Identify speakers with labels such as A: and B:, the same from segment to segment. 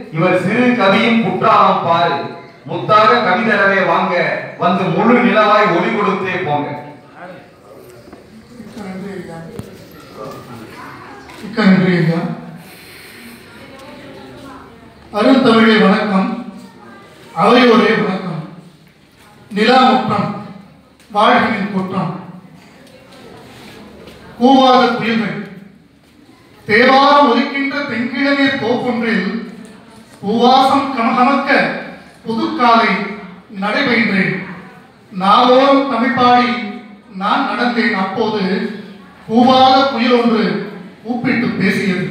A: இவர் சிறு கவியும் குற்றாலம் பாரு முத்தாக கவிதரவே வாங்க வந்து முழு நிலவாய் ஒளி கொடுத்தே போங்க
B: மிக்க நன்றி ஐயா மிக்க நன்றி ஐயா அருந்தமிழே வணக்கம் அவையோரே வணக்கம் நிலா முற்றம் வாழ்வின் குற்றம் கூவாத புயல்கள் தேவாரம் ஒலிக்கின்ற தென்கிழநீர் தோப்பொன்றில் பூவாசம் கமகமக்க புதுக்காலை நடைபெற்றேன் நாவோரம் தமிழ் பாடி நான் நடந்தேன் அப்போது பூவாத புயல் ஒன்று கூப்பிட்டு பேசியது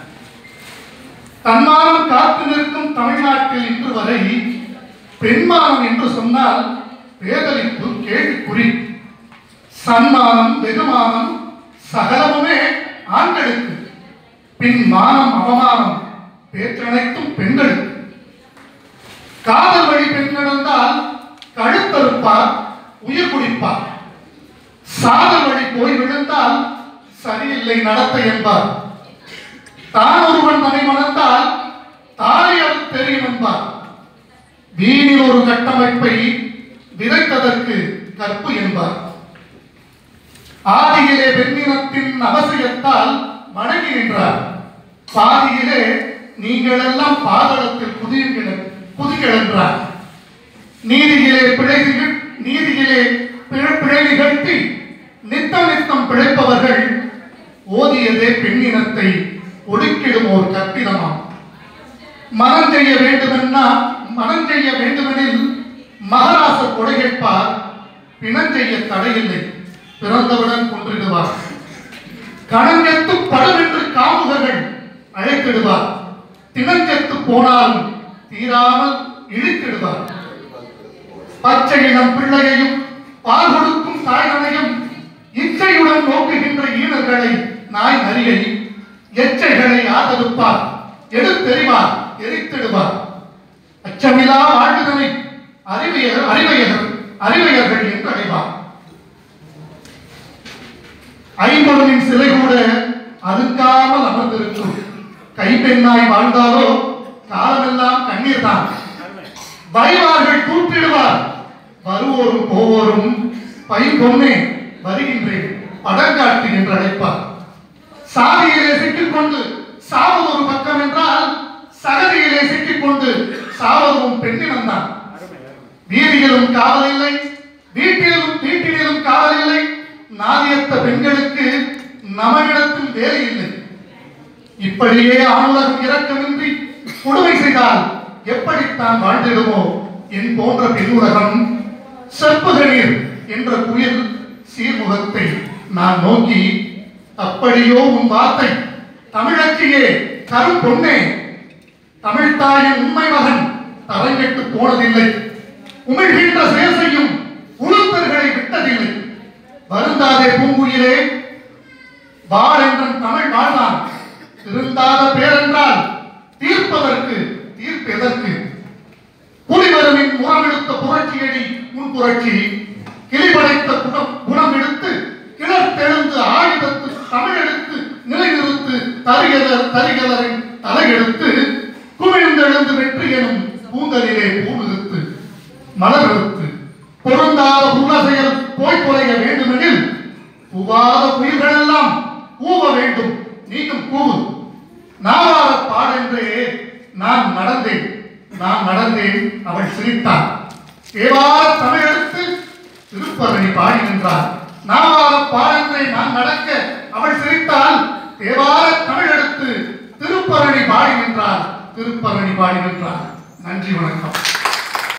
B: தன்மானம் காத்து நிற்கும் தமிழ்நாட்டில் இன்று வரை பெண்மானம் என்று சொன்னால் பேதலிப்பு கேள்விக்குறி சன்மானம் வெகுமானம் சகலமுமே ஆண்களுக்கு பின் மானம் அவமானம் பேற்றனைத்தும் பெண்களுக்கு காதல் வழி பெண் நடந்தால் கழுத்தறுப்பார் உயிர் குடிப்பார் சாதல் வழி போய் விழுந்தால் சரியில்லை நடத்தை என்பார் தான் ஒருவன் தன்னை மணந்தால் தாரை அது தெரியும் என்பார் வீணில் ஒரு கட்டமைப்பை விதைத்ததற்கு கற்பு என்பார் ஆதியிலே பெண்ணினத்தின் அவசியத்தால் வணங்கி நின்றார் பாதியிலே நீங்கள் எல்லாம் பாதளத்தில் குதியுங்கள் குதிக்கிழன்றார் நீதியிலே பிழை நிகழ்- நீதியிலே பிழ- பிழை நிகழ்த்தி நித்தம் நித்தம் பிழைப்பவர்கள் ஓதியதே பெண்ணினத்தை ஒடுக்கிடும் ஒரு கற்பிதமாம் மனம் செய்ய வேண்டுமென்னா மனம் செய்ய வேண்டுமெனில் மகராச கொடை கேட்பார் பிணம் செய்ய தடையில்லை பிறந்தவுடன் கொன்றிடுவார் கணஞ்செத்து படம் என்று காமுகர்கள் அழைத்திடுவார் தினஞ்செத்து போனாலும் தீராமல் இழுத்திடுவார் பச்சை இளம் பிள்ளையையும் பால் கொடுக்கும் தாய்தனையும் இச்சையுடன் நோக்குகின்ற ஈனர்களை நாய் நரியை எச்சைகளை ஆதரிப்பார் எடுத்தெறிவார் எரித்திடுவார் அச்சமிலா வாழ்வுதனை அறிவியர் அறிவையர்கள் அறிவையர்கள் என்று அடைவார் ஐம்பொருளின் சிலை கூட அறுக்காமல் அமர்ந்திருக்கும் கைப்பெண்ணாய் வாழ்ந்தாலோ காலமெல்லாம் கண்ணீர் தான் வைவார்கள் தூற்றிடுவார் வருவோரும் போவோரும் பை பொண்ணே வருகின்றேன் படங்காட்டு என்று அழைப்பார் சாதியிலே சிக்கிக்கொண்டு சாவது ஒரு பக்கம் என்றால் சகதியிலே சிக்கிக்கொண்டு சாவதும் பெண்ணினம்தான் வீதியிலும் காவல் இல்லை வீட்டிலும் வீட்டிலும் காவல் இல்லை நாதியத்த பெண்களுக்கு நமனிடத்தில் வேலை இல்லை இப்படியே ஆணுலகம் இரக்கமின்றி கொடுமை செய்தால் எப்படித்தான் வாழ்ந்திடுமோ என் போன்ற பெண்ணுலகம் செப்புதநீர் என்ற குயில் சீர்முகத்தை நான் நோக்கி அப்படியோ உன் வார்த்தை தமிழச்சியே கரும் பொன்னே தமிழ்த்தாயின் உண்மை மகன் தரங்கெட்டு போனதில்லை உமிழ்கின்ற செயல் செய்யும் உளுத்தர்களை விட்டதில்லை வருந்தாதே பூங்குயிலே வாழ் என்றன் தமிழ் வாழ்ந்தான் திருந்தாத பேரென்றால் தீர்ப்பதற்கு தீர்ப்பு எதற்கு புலிவருவின் முறமெடுத்த புரட்சியடி முன் புரட்சி கிளிபடைத்த குணம் குணம் எடுத்து கிளர்த்தெழுந்து ஆயுதத்து தமிழெடுத்து நிலைநிறுத்து தரிகலர் தரிகலரின் தலையெடுத்து குமிழ்ந்தெழுந்து வெற்றி எனும் பூங்கலிலே பூமிகுத்து மலரெடுத்து பொருந்தாத புலசெயல் போய் தொலைய வேண்டுமெனில் புவாத உயிர்களெல்லாம் கூவ வேண்டும் நீயும் கூவு நாவார பாடென்றே நான் நடந்தேன் நான் நடந்தேன் அவள் சிரித்தாள் தேவார தமிழெடுத்து திருப்பரணி பாடி நின்றார் நாவார பாடென்றே நான் நடக்க அவள் சிரித்தால் தேவார தமிழெடுத்து திருப்பரணி பாடி நின்றார் திருப்பரணி பாடி நின்றார் நன்றி வணக்கம்